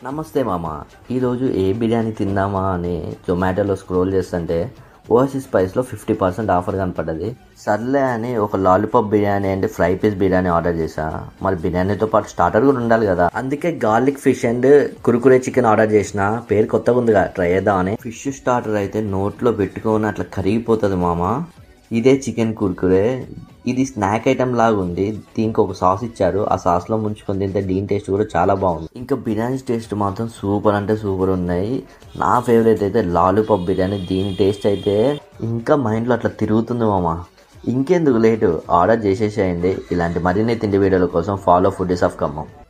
నమస్తే మామ ఈరోజు ఏ బిర్యానీ తిందామా అని జొమాటోలో స్క్రోల్ చేస్తుంటే ఓఎస్సీ స్పైస్లో ఫిఫ్టీ పర్సెంట్ ఆఫర్ కనపడ్డది సర్లే అని ఒక lollipop biryani and fry piece biryani order చేసా మరి బిర్యానీతో పాటు స్టార్టర్ కూడా ఉండాలి కదా అందుకే garlic fish and Kurkure chicken order చేసిన పేరు కొత్తగా ఉందిగా ట్రై చేద్దామని ఫిష్ స్టార్టర్ అయితే నోట్లో పెట్టుకొని అట్లా కరిగిపోతుంది మామ ఇదే చికెన్ కుర్కురే ఇది స్నాక్ ఐటమ్ లాగా ఉంది దీనికి ఒక సాస్ ఇచ్చారు ఆ సాస్ లో ముంచుకొని తింటే దీని టేస్ట్ కూడా చాలా బాగుంది ఇంకా బిర్యానీ టేస్ట్ మాత్రం సూపర్ అంటే సూపర్ ఉన్నాయి నా ఫేవరెట్ అయితే లాలీపాప్ బిర్యానీ దీని టేస్ట్ అయితే ఇంకా మైండ్ లో అట్లా తిరుగుతుంది మామ ఇంకెందుకు లేటు ఆర్డర్ చేసేసేయండి ఇలాంటి మరిన్ని తిండి వీడియోల కోసం ఫాలో ఫుడ్ ఆఫ్ ఖమ్మం